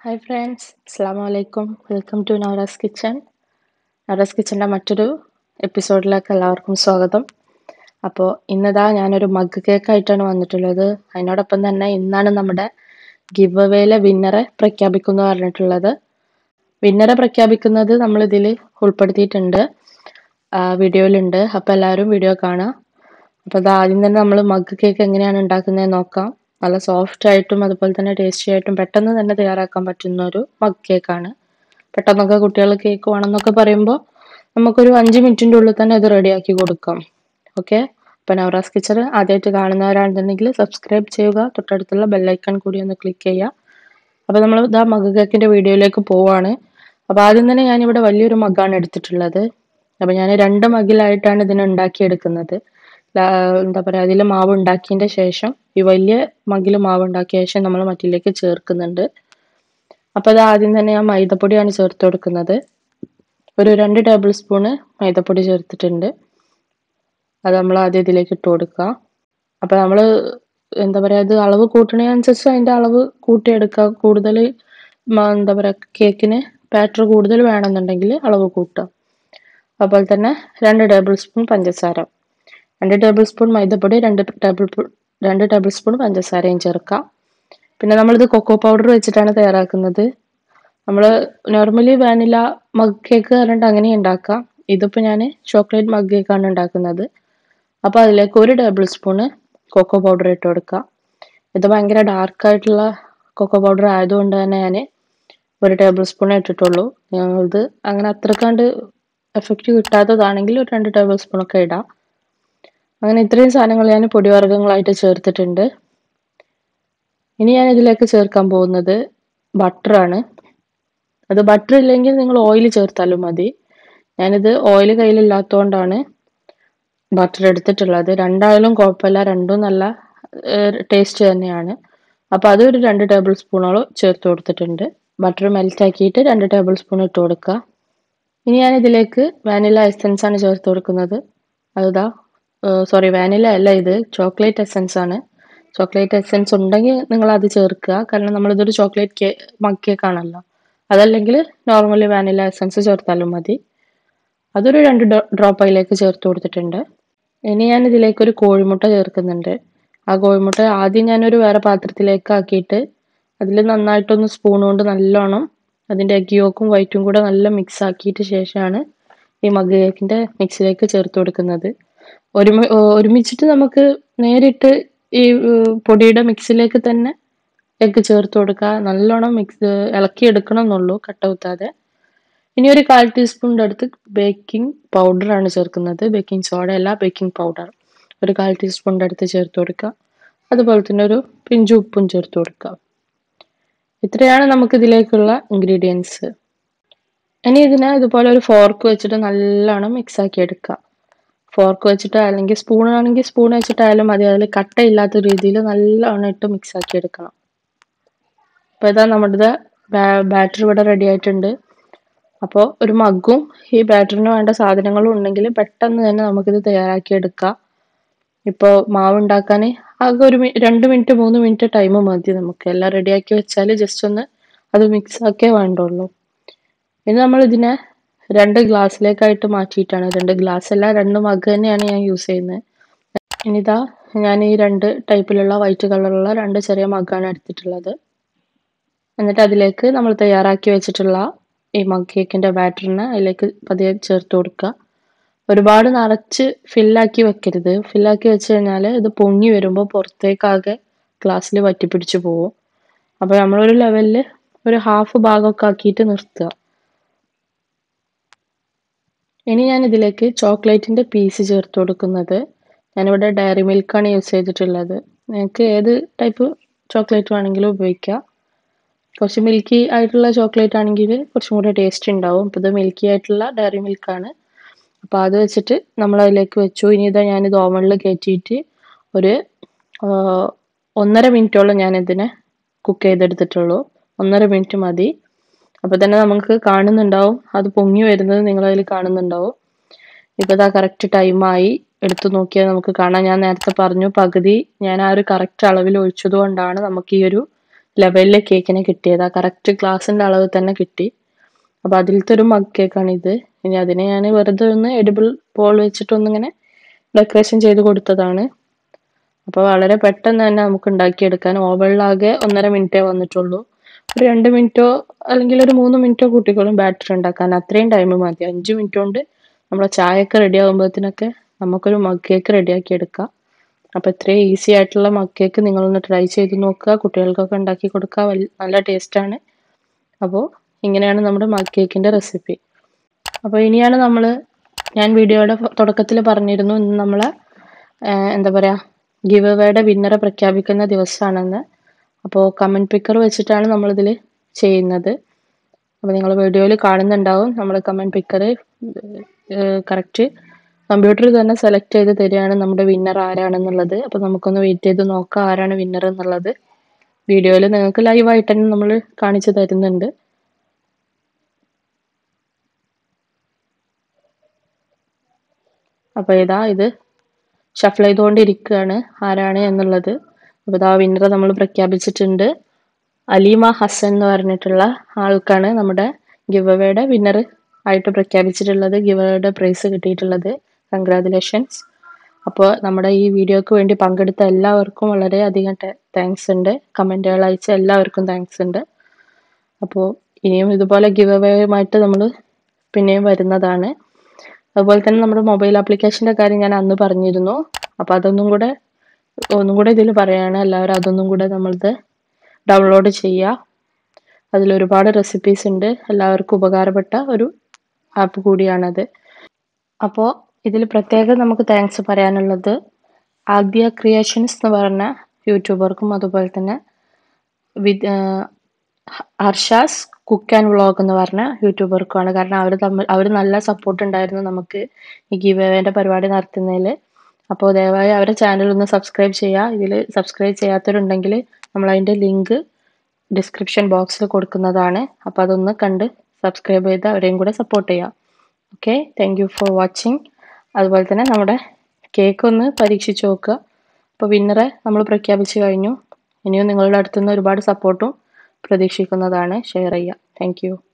hi friends അസ്സാം വലൈക്കും welcome to Navaras kitchen Navaras കിച്ചൻ്റെ മറ്റൊരു എപ്പിസോഡിലേക്ക് എല്ലാവർക്കും സ്വാഗതം അപ്പോൾ ഇന്നതാ ഞാനൊരു മഗ് കേക്ക് ആയിട്ടാണ് വന്നിട്ടുള്ളത് അതിനോടൊപ്പം തന്നെ ഇന്നാണ് നമ്മുടെ ഗിവ് അവേയിലെ വിന്നറെ പ്രഖ്യാപിക്കുന്നു പറഞ്ഞിട്ടുള്ളത് വിന്നറെ പ്രഖ്യാപിക്കുന്നത് നമ്മളിതിൽ ഉൾപ്പെടുത്തിയിട്ടുണ്ട് വീഡിയോയിലുണ്ട് അപ്പോൾ എല്ലാവരും വീഡിയോ കാണാം അപ്പോൾ അത് ആദ്യം തന്നെ നമ്മൾ മഗ് കേക്ക് എങ്ങനെയാണ് ഉണ്ടാക്കുന്നത് നോക്കാം നല്ല സോഫ്റ്റ് ആയിട്ടും അതുപോലെ തന്നെ ടേസ്റ്റി ആയിട്ടും പെട്ടെന്ന് തന്നെ തയ്യാറാക്കാൻ പറ്റുന്ന ഒരു മഗ് കേക്കാണ് പെട്ടെന്നൊക്കെ കുട്ടികൾ കേക്ക് വേണമെന്നൊക്കെ പറയുമ്പോൾ നമുക്കൊരു അഞ്ച് മിനിറ്റിൻ്റെ ഉള്ളിൽ തന്നെ ഇത് റെഡിയാക്കി കൊടുക്കാം ഓക്കെ അപ്പോൾ നവറാസ് കിച്ചൺ ആദ്യമായിട്ട് കാണുന്നവരാണെന്നുണ്ടെങ്കിൽ സബ്സ്ക്രൈബ് ചെയ്യുക തൊട്ടടുത്തുള്ള ബെല്ലൈക്കൺ കൂടി ഒന്ന് ക്ലിക്ക് ചെയ്യുക അപ്പോൾ നമ്മൾ ഇതാ മഗ് കേക്കിൻ്റെ വീഡിയോയിലേക്ക് പോവുകയാണ് അപ്പോൾ ആദ്യം തന്നെ ഞാനിവിടെ വലിയൊരു മഗ്ഗാണ് എടുത്തിട്ടുള്ളത് അപ്പോൾ ഞാൻ രണ്ട് മഗ്ഗിലായിട്ടാണ് ഇതിനെ ഉണ്ടാക്കിയെടുക്കുന്നത് എന്താ പറയുക അതിൽ മാവ് ഉണ്ടാക്കിയതിൻ്റെ ശേഷം ഈ വലിയ മഗ്ഗിൽ മാവ് ഉണ്ടാക്കിയ ശേഷം നമ്മൾ മറ്റിലേക്ക് ചേർക്കുന്നുണ്ട് അപ്പോൾ അത് ആദ്യം തന്നെ ഞാൻ മൈദപ്പൊടിയാണ് ചേർത്ത് കൊടുക്കുന്നത് ഒരു രണ്ട് ടേബിൾ സ്പൂണ് മൈദപ്പൊടി ചേർത്തിട്ടുണ്ട് അത് നമ്മൾ ആദ്യം ഇതിലേക്ക് ഇട്ട് കൊടുക്കുക അപ്പോൾ നമ്മൾ എന്താ പറയുക ഇത് അളവ് കൂട്ടണതനുസരിച്ച് അതിൻ്റെ അളവ് കൂട്ടിയെടുക്കുക കൂടുതൽ എന്താ പറയുക കേക്കിന് ബാറ്റർ കൂടുതൽ വേണമെന്നുണ്ടെങ്കിൽ അളവ് കൂട്ടുക അതുപോലെ തന്നെ രണ്ട് ടേബിൾ സ്പൂൺ പഞ്ചസാര രണ്ട് ടേബിൾ സ്പൂൺ മൈദപ്പൊടി രണ്ട് ടേബിൾ രണ്ട് ടേബിൾ സ്പൂൺ പഞ്ചസാരയും ചേർക്കാം പിന്നെ നമ്മളിത് കൊക്കോ പൗഡർ വെച്ചിട്ടാണ് തയ്യാറാക്കുന്നത് നമ്മൾ നോർമലി വാനില മഗ് കേക്ക് പറഞ്ഞിട്ട് അങ്ങനെ ഉണ്ടാക്കാം ഇതിപ്പോൾ ഞാൻ ചോക്ലേറ്റ് മഗ് കേക്കാണ് ഉണ്ടാക്കുന്നത് അപ്പോൾ അതിലേക്ക് ഒരു ടേബിൾ സ്പൂണ് കൊക്കോ പൗഡർ ഇട്ട് കൊടുക്കുക ഇത് ഭയങ്കര ഡാർക്കായിട്ടുള്ള കൊക്കോ പൗഡർ ആയതുകൊണ്ട് തന്നെ ഞാൻ ഒരു ടേബിൾ സ്പൂൺ ഇട്ടിട്ടുള്ളൂ ഇത് അങ്ങനെ അത്രക്കാണ്ട് എഫക്റ്റ് കിട്ടാത്തതാണെങ്കിൽ ഒരു രണ്ട് ടേബിൾ സ്പൂണൊക്കെ ഇടാം അങ്ങനെ ഇത്രയും സാധനങ്ങൾ ഞാൻ പൊടിവർഗ്ഗങ്ങളായിട്ട് ചേർത്തിട്ടുണ്ട് ഇനി ഞാൻ ഇതിലേക്ക് ചേർക്കാൻ പോകുന്നത് ബട്ടറാണ് അത് ബട്ടർ ഇല്ലെങ്കിൽ നിങ്ങൾ ഓയിൽ ചേർത്താലും മതി ഞാനിത് ഓയിൽ കയ്യിലില്ലാത്തതുകൊണ്ടാണ് ബട്ടർ എടുത്തിട്ടുള്ളത് രണ്ടായാലും കുഴപ്പമില്ല രണ്ടും നല്ല ടേസ്റ്റ് തന്നെയാണ് അപ്പോൾ അതൊരു രണ്ട് ടേബിൾ സ്പൂണോളം ചേർത്ത് കൊടുത്തിട്ടുണ്ട് ബട്ടർ മെൽറ്റ് ആക്കിയിട്ട് രണ്ട് ടേബിൾ സ്പൂൺ ഇട്ട് കൊടുക്കുക ഇനി ഞാൻ ഇതിലേക്ക് വാനില എസൻസ് ആണ് ചേർത്ത് കൊടുക്കുന്നത് അതാ സോറി വാനില അല്ല ഇത് ചോക്ലേറ്റ് എസൻസ് ആണ് ചോക്ലേറ്റ് എസൻസ് ഉണ്ടെങ്കിൽ നിങ്ങൾ അത് ചേർക്കുക കാരണം നമ്മളിതൊരു ചോക്ലേറ്റ് കേ മഗ് കേക്ക് ആണല്ലോ അതല്ലെങ്കിൽ നോർമലി വാനില എസൻസ് ചേർത്താലും മതി അതൊരു രണ്ട് ഡ്രോപ്പ് അതിലേക്ക് ചേർത്ത് കൊടുത്തിട്ടുണ്ട് ഇനി ഞാൻ ഇതിലേക്ക് ഒരു കോഴിമുട്ട ചേർക്കുന്നുണ്ട് ആ കോഴിമുട്ട ആദ്യം ഞാനൊരു വേറെ പാത്രത്തിലേക്ക് ആക്കിയിട്ട് അതിൽ നന്നായിട്ടൊന്ന് സ്പൂൺ കൊണ്ട് നല്ലോണം അതിൻ്റെ എഗ് യോക്കും വൈറ്റും കൂടെ നല്ല മിക്സ് ആക്കിയിട്ട് ശേഷമാണ് ഈ മഗ് കേക്കിൻ്റെ മിക്സിലേക്ക് ചേർത്ത് കൊടുക്കുന്നത് ഒരുമി ഒരുമിച്ചിട്ട് നമുക്ക് നേരിട്ട് ഈ പൊടിയുടെ മിക്സിലേക്ക് തന്നെ എഗ്ഗ് ചേർത്ത് കൊടുക്കുക നല്ലോണം മിക്സ് ഇളക്കി എടുക്കണം എന്നുള്ളൂ കട്ട കുത്താതെ ഇനി ഒരു കാൽ ടീസ്പൂണിൻ്റെ അടുത്ത് ബേക്കിംഗ് പൗഡറാണ് ചേർക്കുന്നത് ബേക്കിംഗ് സോഡ അല്ല ബേക്കിംഗ് പൗഡർ ഒരു കാൽ ടീസ്പൂണിൻ്റെ അടുത്ത് ചേർത്ത് കൊടുക്കുക അതുപോലെ തന്നെ ഒരു പിഞ്ച് ഉപ്പും ചേർത്ത് കൊടുക്കുക ഇത്രയാണ് നമുക്ക് ഇതിലേക്കുള്ള ഇൻഗ്രീഡിയൻസ് ഇനി ഇതിനെ ഇതുപോലെ ഒരു ഫോർക്ക് വെച്ചിട്ട് നല്ലോണം മിക്സ് ആക്കി എടുക്കുക ഫോർക്ക് വെച്ചിട്ട് അല്ലെങ്കിൽ സ്പൂൺ ആണെങ്കിൽ സ്പൂൺ വെച്ചിട്ടായാലും മതി അതിൽ കട്ടയില്ലാത്ത രീതിയിൽ നല്ലോണം ഇട്ട് മിക്സ് ആക്കി എടുക്കണം അപ്പോൾ ഇതാ നമ്മുടെ ബാറ്റർ ഇവിടെ റെഡി ആയിട്ടുണ്ട് അപ്പോൾ ഒരു മഗ്ഗും ഈ ബാറ്ററിന് വേണ്ട സാധനങ്ങളും ഉണ്ടെങ്കിൽ പെട്ടെന്ന് തന്നെ നമുക്കിത് തയ്യാറാക്കി എടുക്കാം ഇപ്പോൾ മാവ് ഉണ്ടാക്കാൻ ആകെ ഒരു രണ്ട് മിനിറ്റ് മൂന്ന് മിനിറ്റ് ടൈം മതി നമുക്ക് എല്ലാം റെഡിയാക്കി വെച്ചാൽ ജസ്റ്റ് ഒന്ന് അത് മിക്സ് ആക്കേ വേണ്ടുള്ളൂ ഇനി നമ്മൾ ഇതിനെ രണ്ട് ഗ്ലാസ്സിലേക്കായിട്ട് മാറ്റിയിട്ടാണ് രണ്ട് ഗ്ലാസ് അല്ല രണ്ട് മഗ് തന്നെയാണ് ഞാൻ യൂസ് ചെയ്യുന്നത് ഇനിതാ ഞാൻ ഈ രണ്ട് ടൈപ്പിലുള്ള വൈറ്റ് കളറുള്ള രണ്ട് ചെറിയ മഗ്ഗാണ് എടുത്തിട്ടുള്ളത് എന്നിട്ട് അതിലേക്ക് നമ്മൾ തയ്യാറാക്കി വെച്ചിട്ടുള്ള ഈ മഗ് കേക്കിൻ്റെ ബാറ്ററിനെ അതിലേക്ക് പതിയെ ചേർത്ത് കൊടുക്കുക ഒരുപാട് നിറച്ച് ഫില്ലാക്കി വെക്കരുത് ഫില്ലാക്കി വെച്ച് കഴിഞ്ഞാൽ ഇത് പൊങ്ങി വരുമ്പോൾ പുറത്തേക്കാകെ ഗ്ലാസ്സിൽ വറ്റിപ്പിടിച്ച് പോകും അപ്പോൾ നമ്മളൊരു ലെവലിൽ ഒരു ഹാഫ് ഭാഗമൊക്കെ ആക്കിയിട്ട് നിർത്തുക ഇനി ഞാൻ ഇതിലേക്ക് ചോക്ലേറ്റിൻ്റെ പീസ് ചേർത്ത് കൊടുക്കുന്നത് ഞാനിവിടെ ഡയറി മിൽക്കാണ് യൂസ് ചെയ്തിട്ടുള്ളത് നിങ്ങൾക്ക് ഏത് ടൈപ്പ് ചോക്ലേറ്റ് വേണമെങ്കിലും ഉപയോഗിക്കാം കുറച്ച് മിൽക്കി ആയിട്ടുള്ള ചോക്ലേറ്റ് ആണെങ്കിൽ കുറച്ചും കൂടെ ടേസ്റ്റ് ഉണ്ടാവും അപ്പോൾ ഇത് മിൽക്കി ആയിട്ടുള്ള ഡയറി മിൽക്കാണ് അപ്പോൾ അത് വെച്ചിട്ട് നമ്മൾ അതിലേക്ക് വെച്ചു ഇനി ഇതാ ഞാനിത് ഓവണിൽ കയറ്റിയിട്ട് ഒരു ഒന്നര മിനിറ്റോളം ഞാനിതിനെ കുക്ക് ചെയ്തെടുത്തിട്ടുള്ളൂ ഒന്നര മിനിറ്റ് മതി അപ്പോൾ തന്നെ നമുക്ക് കാണുന്നുണ്ടാവും അത് പൊങ്ങി വരുന്നത് നിങ്ങളതിൽ കാണുന്നുണ്ടാവും ഇപ്പോൾ ഇതാ കറക്റ്റ് ടൈമായി എടുത്തു നോക്കിയാൽ നമുക്ക് കാണാം ഞാൻ നേരത്തെ പറഞ്ഞു പകുതി ഞാൻ ആ ഒരു കറക്റ്റ് അളവിൽ ഒഴിച്ചത് കൊണ്ടാണ് നമുക്ക് ഈ ഒരു ലെവലിൽ കേക്കിനെ കിട്ടിയത് ആ കറക്റ്റ് ഗ്ലാസിൻ്റെ അളവ് തന്നെ കിട്ടി അപ്പോൾ അതിലത്തെ ഒരു മഗ് കേക്കാണ് ഇത് ഇനി അതിനെ ഞാൻ വെറുതെ ഒന്ന് എഡിബിൾ ബോൾ വെച്ചിട്ടൊന്നിങ്ങനെ ഡെക്കറേഷൻ ചെയ്ത് കൊടുത്തതാണ് അപ്പോൾ വളരെ പെട്ടെന്ന് തന്നെ നമുക്ക് ഉണ്ടാക്കിയെടുക്കാൻ ഓവനിലാകെ ഒന്നര മിനിറ്റേ വന്നിട്ടുള്ളൂ ഒരു രണ്ട് മിനിറ്റോ അല്ലെങ്കിൽ ഒരു മൂന്ന് മിനിറ്റോ കൂട്ടിക്കോളും ബാറ്റർ ഉണ്ടാക്കാൻ അത്രയും ടൈം മതി അഞ്ച് മിനിറ്റ് കൊണ്ട് നമ്മളെ ചായയൊക്കെ റെഡി ആകുമ്പോഴത്തേനൊക്കെ നമുക്കൊരു മഗ് കേക്ക് റെഡിയാക്കി എടുക്കാം അപ്പോൾ ഇത്രയും ഈസി ആയിട്ടുള്ള മഗ് കേക്ക് നിങ്ങളൊന്ന് ട്രൈ ചെയ്ത് നോക്കുക കുട്ടികൾക്കൊക്കെ ഉണ്ടാക്കി കൊടുക്കുക വൽ- നല്ല ടേസ്റ്റാണ് അപ്പോൾ ഇങ്ങനെയാണ് നമ്മുടെ മഗ് കേക്കിൻ്റെ റെസിപ്പി അപ്പോൾ ഇനിയാണ് നമ്മൾ ഞാൻ വീഡിയോയുടെ തുടക്കത്തിൽ പറഞ്ഞിരുന്നു ഇന്ന് നമ്മളെ ആഹ് എന്താ പറയുക ഗിവ് അവേയുടെ വിന്നറെ പ്രഖ്യാപിക്കുന്ന ദിവസമാണെന്ന് അപ്പോൾ കമൻറ്റ് പിക്കർ വെച്ചിട്ടാണ് നമ്മളിതിൽ ചെയ്യുന്നത് അപ്പോൾ നിങ്ങൾ വീഡിയോയിൽ കാണുന്നുണ്ടാവും നമ്മൾ കമൻറ്റ് പിക്കർ കറക്റ്റ് കമ്പ്യൂട്ടറിൽ തന്നെ സെലക്ട് ചെയ്ത് തരികയാണ് നമ്മുടെ വിന്നർ ആരാണെന്നുള്ളത് അപ്പോൾ നമുക്കൊന്ന് വെയിറ്റ് ചെയ്ത് നോക്കാം ആരാണ് വിന്നർ എന്നുള്ളത് വീഡിയോയിൽ നിങ്ങൾക്ക് ലൈവായിട്ട് തന്നെ നമ്മൾ കാണിച്ചു തരുന്നുണ്ട് അപ്പോൾ ഇതാ ഇത് ഷഫിൾ ചെയ്തുകൊണ്ടിരിക്കുകയാണ് ആരാണ് എന്നുള്ളത് അപ്പോൾ ഇതാ വിന്നർ നമ്മൾ പ്രഖ്യാപിച്ചിട്ടുണ്ട് അലീമ ഹസൻ എന്ന് പറഞ്ഞിട്ടുള്ള ആൾക്കാണ് നമ്മുടെ ഗിവ് അവേയുടെ വിന്നർ ആയിട്ട് പ്രഖ്യാപിച്ചിട്ടുള്ളത് ഗിവ് അവേയുടെ പ്രൈസ് കിട്ടിയിട്ടുള്ളത് കൺഗ്രാറ്റുലേഷൻസ് അപ്പോൾ നമ്മുടെ ഈ വീഡിയോക്ക് വേണ്ടി പങ്കെടുത്ത എല്ലാവർക്കും വളരെയധികം താങ്ക്സ് ഉണ്ട് കമൻറ്റുകൾ അയച്ച എല്ലാവർക്കും താങ്ക്സ് ഉണ്ട് അപ്പോൾ ഇനിയും ഇതുപോലെ ഗിവ് അവേയുമായിട്ട് നമ്മൾ പിന്നെയും വരുന്നതാണ് അതുപോലെ തന്നെ നമ്മുടെ മൊബൈൽ ആപ്ലിക്കേഷൻ്റെ കാര്യം ഞാൻ അന്ന് പറഞ്ഞിരുന്നു അപ്പോൾ അതൊന്നും കൂടെ ഒന്നും കൂടെ ഇതിൽ പറയുകയാണ് എല്ലാവരും അതൊന്നും കൂടെ നമ്മളത് ഡൗൺലോഡ് ചെയ്യുക അതിൽ ഒരുപാട് റെസിപ്പീസ് ഉണ്ട് എല്ലാവർക്കും ഉപകാരപ്പെട്ട ഒരു ആപ്പ് കൂടിയാണത് അപ്പോൾ ഇതിൽ പ്രത്യേകം നമുക്ക് താങ്ക്സ് പറയാനുള്ളത് ആദ്യ ക്രിയേഷൻസ് എന്ന് പറഞ്ഞ യൂട്യൂബർക്കും അതുപോലെ തന്നെ with Harsha's cook and vlog എന്ന് പറഞ്ഞ യൂട്യൂബർക്കുമാണ് കാരണം അവർ തമ്മിൽ അവർ നല്ല സപ്പോർട്ട് ഉണ്ടായിരുന്നു നമുക്ക് ഈ ഗീവ് അവേൻ്റെ പരിപാടി നടത്തുന്നതിൽ അപ്പോൾ ദയവായി അവരുടെ ചാനൽ ഒന്ന് സബ്സ്ക്രൈബ് ചെയ്യുക ഇതിൽ സബ്സ്ക്രൈബ് ചെയ്യാത്തവരുണ്ടെങ്കിൽ നമ്മൾ അതിൻ്റെ ലിങ്ക് ഡിസ്ക്രിപ്ഷൻ ബോക്സിൽ കൊടുക്കുന്നതാണ് അപ്പോൾ അതൊന്ന് കണ്ട് സബ്സ്ക്രൈബ് ചെയ്ത് അവരെയും കൂടെ സപ്പോർട്ട് ചെയ്യുക okay thank you for watching അതുപോലെ തന്നെ നമ്മുടെ കേക്ക് ഒന്ന് പരീക്ഷിച്ച് നോക്കുക അപ്പോൾ വിന്നറെ നമ്മൾ പ്രഖ്യാപിച്ചു കഴിഞ്ഞു ഇനിയും നിങ്ങളുടെ അടുത്തുനിന്ന് ഒരുപാട് സപ്പോർട്ടും പ്രതീക്ഷിക്കുന്നതാണ് ഷെയർ ചെയ്യുക താങ്ക് യു